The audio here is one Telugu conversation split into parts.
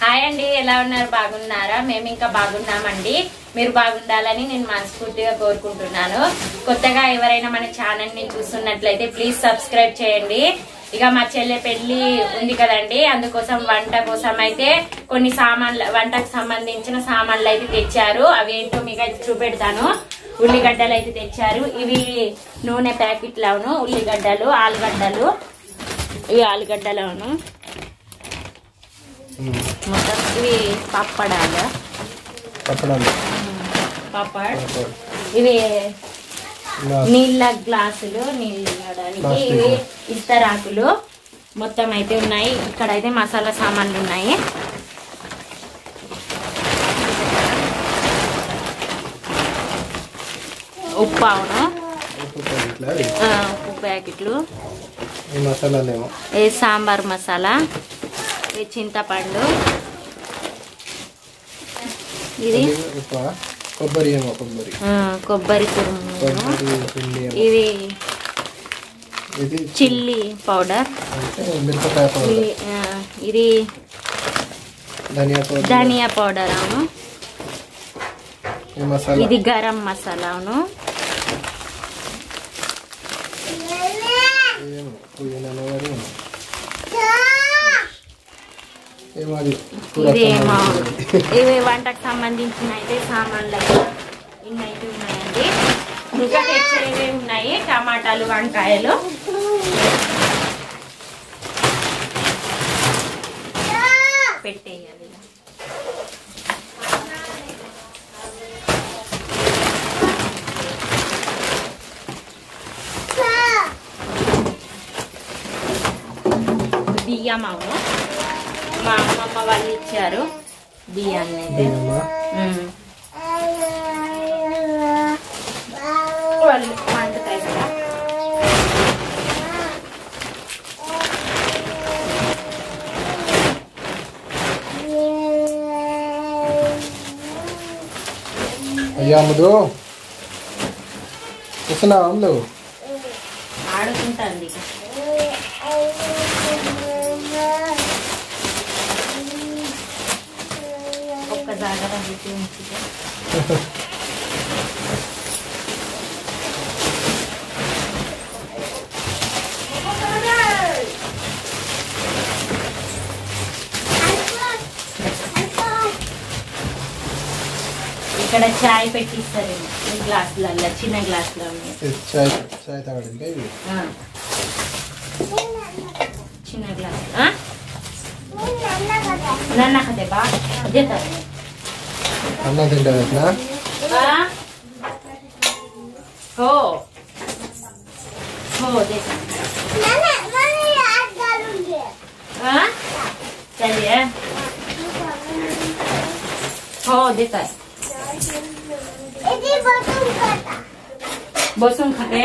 హాయ్ అండి ఎలా ఉన్నారు బాగున్నారా మేము ఇంకా బాగున్నామండి మీరు బాగుండాలని నేను మనస్ఫూర్తిగా కోరుకుంటున్నాను కొత్తగా ఎవరైనా మన ఛానల్ ని చూస్తున్నట్లయితే ప్లీజ్ సబ్స్క్రైబ్ చేయండి ఇక మా చెల్లె పెళ్లి ఉంది కదండి అందుకోసం వంట కోసం అయితే కొన్ని సామాన్లు వంటకు సంబంధించిన సామాన్లు అయితే తెచ్చారు అవి ఏంటో మీకు అయితే చూపెడతాను ఉల్లిగడ్డలు అయితే తెచ్చారు ఇవి నూనె ప్యాకెట్లను ఉల్లిగడ్డలు ఆలుగడ్డలు ఇవి ఆలుగడ్డలను మొత్తం ఇవి పప్పడాలు పప్పడాలు పప్పడ్ ఇవి నీళ్ళ గ్లాసులు నీళ్ళు ఇవ్వడానికి Plastic. ఇవి ఇస్తరాకులు మొత్తం అయితే ఉన్నాయి ఇక్కడ అయితే మసాలా సామాన్లు ఉన్నాయి ఉప్పు అవును ఉప్పు ప్యాకెట్లు అవి. ఆ, ఉప్పు ప్యాకెట్లు ఈ మసాలాలేమో ఇది సాంబార్ మసాలా ఇది చింతపండు ఇది అది ఉప్ప కొబ్బరి ఏమో కొబ్బరి ఆ, కొబ్బరి తురుము కొబ్బరి పిండి ఏమో ఇది ఇది చిల్లీ పౌడర్ అంటే మిరపకాయ పౌడర్ ఇది ఆ, ఇది ధనియా పౌడర్ ధనియా పౌడర్ అవును ఈ మసాలా ఇది గరం మసాలా అవును ఏమో పుదీనా నూనె ఏమో. ఏమో అది కూర ఇది ఏమో సంబంధించింది. ఇవి వంటకు సంబంధించిన అయితే సామాన్లు అయితే ఇన్ని అయితే ఉన్నాయండి ఇంకా తెచ్చేవి ఉన్నాయి టమాటాలు వంకాయలు పెట్టేయాలి ఇలా. బియ్యం అవును మా అమ్మమ్మ వాళ్ళు ఇచ్చారు బియ్యాన్ని అయితే ఏమమ్మా? ఉమ్. వాళ్ళు వండుతాయి కదా అయ్యా అమ్ముదు చూస్తున్నావా అమ్ములు ఆడుకుంటుంది ఒక్క జాగ్రత్త పెట్టి ఉంచితే ఇక్కడ చాయ్ పెట్టిస్తారు ఈ గ్లాసులలో చిన్న గ్లాసులో ఉన్నాయి ఇది చాయ్ చాయ్ తాగడానికి ఇవి ఆ. చిన్న గ్లాస్ ఆ? నన్న కదే బా దేతా అన్నం తింటావు ఎట్లా బా हो हो देता हाँ चलिए हो देता है बसून खाते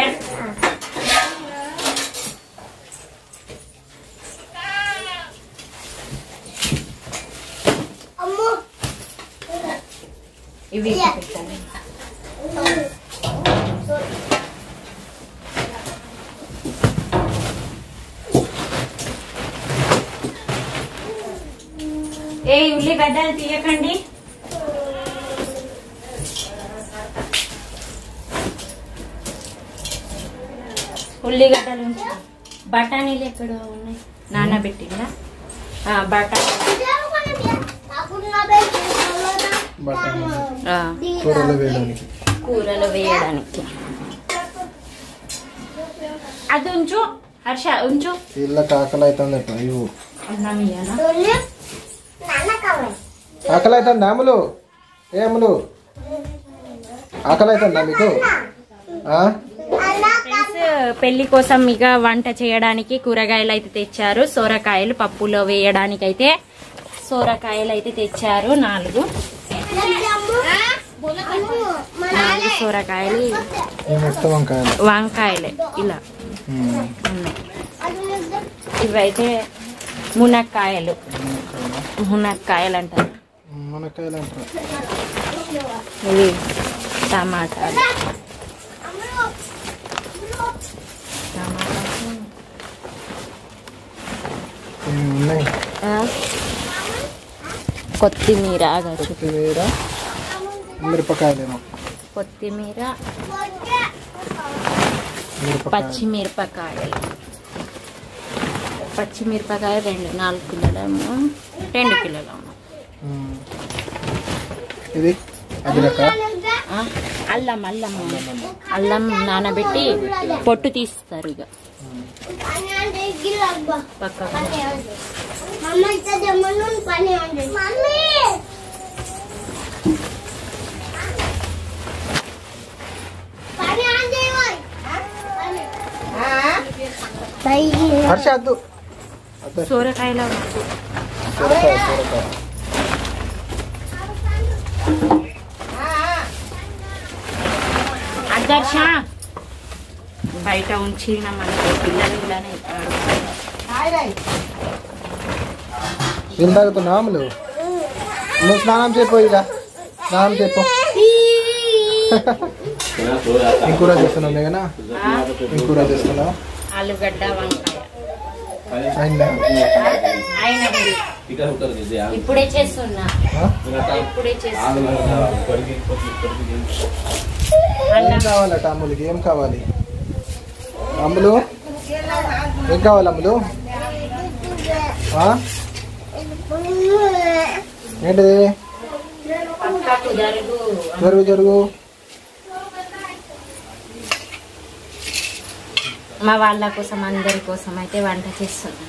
ఇవి పెట్టాలి ఏ ఉల్లిగడ్డలు తీయకండి ఉల్లిగడ్డలు ఉంచు. బఠానీలు ఎక్కడ ఉన్నాయి నానబెట్టిందా ఆ, బఠానీ బఠానీ ఆ, కూరలో వేయడానికి కూరలో వేయడానికి అది ఉంచు హర్ష ఉంచు ఇళ్ళ ఆకలి అవుతుంది అట్లా ఇవ్వు అన్నం ఇయ్యాలా ఆకలి అవుతుంది అమ్ములు ఏ అమ్ములు ఆకలి అవుతుందా మీకు ఆ? ఫ్రెండ్స్ పెళ్లి కోసం ఇక వంట చేయడానికి కూరగాయలు అయితే తెచ్చారు సోరకాయలు పప్పులో వేయడానికి అయితే సోరకాయలు అయితే తెచ్చారు నాలుగు నాలుగు సోరకాయలు ఈ మొత్తం వంకాయలు వంకాయలే ఇలా ఉమ్. ఉన్నాయి ఇవైతే మునక్కాయలు మునక్కాయలు అంటారు మునక్కాయలు అంటారు ఇవి టమాటాలు టమాటాలు ఇవి ఉన్నాయి ఆ, కొత్తిమీర ఆగచ్చు కొత్తిమీర మిరపకాయలేమో కొత్తిమీర మిరపకాయ పచ్చిమిరపకాయలు పచ్చిమిరపకాయ రెండు నాలుగు కిలోలేమో రెండు కిలోలేమో ఉమ్. ఇది అదిరక ఆ, అల్లం అల్లం అల్లం నానబెట్టి పొట్టు తీస్తారు ఇక పక్కకు హర్ష వద్దు వద్దు. సూరకాయలో సొరకాయ సొరకాయ అదర్శ బయట ఉంచిన మనకి పిల్లలు ఇలానే ఏం తాగుతున్నావు అమ్ములు నువ్వు స్నానం చెప్పు ఇక స్నానం చెప్పు ఏం కూర చేస్తున్నావు మేఘనా ఏం కూర చేస్తున్నావు ఆలుగడ్డ వంకాయ అయిందా అయినది ఇప్పుడే చేస్తున్నా ఆ? ఇప్పుడే చేస్తున్నా ఏం కావాలట అమ్ములకి ఏం కావాలి అమ్ములు ఏం కావాలి అమ్ములు ఆ? ఏంటిది పక్కకు జరుగు జరుగు జరుగు మా వాళ్ళ కోసం అందరి కోసం అయితే వంట చేస్తున్నా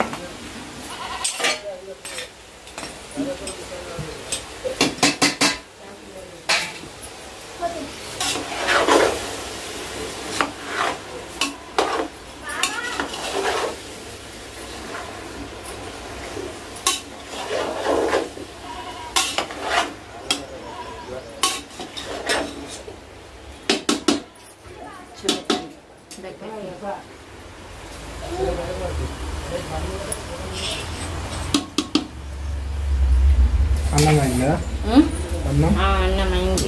దగ్గరికి. అన్నం అయిందా ఉం? అన్నం ఆ, అన్నమైంది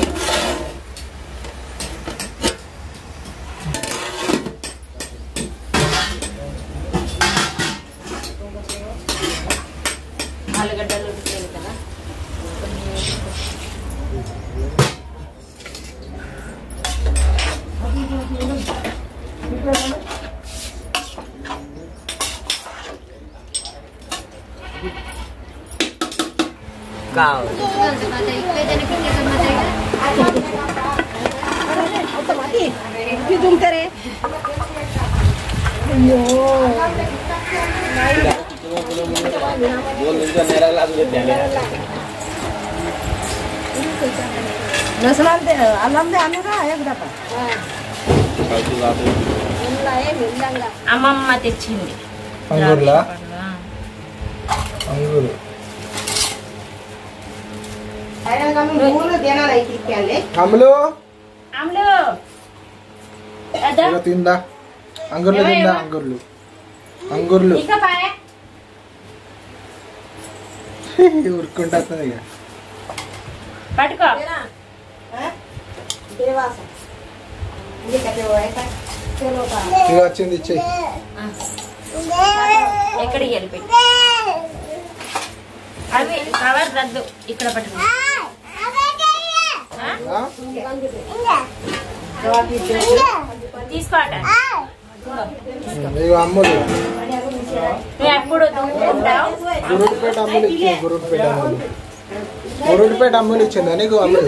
ఆలుగడ్డలు ఉడికాయి కదా అమ్మమ్మ తెచ్చింది అంగూర్లా పండ్లు, ఆ. అంగూరు అమ్ములు అమ్ములు అదా ఇగో తిందా అంగూర్లు తిందా అంగూర్లు అంగూర్లు ఇక పాయ ఉరుక్కుంటా వస్తుంది ఇక పట్టుకో ఇక వచ్చింది ఇచ్చేయి ఎక్కడికి వెళ్ళిపోయి అవి కవర్ రద్దు ఇక్కడ పట్టుకో ఆ? ఆ? తీసుకో అట ఇగో అమ్ములు నువ్వు ఎప్పుడు దూకుంటావు గురుడిపేట అమ్ములు ఇచ్చింది గురుడిపేట అమ్ములు గురుడిపేట అమ్ములు ఇచ్చిందా నీకు అమ్ములు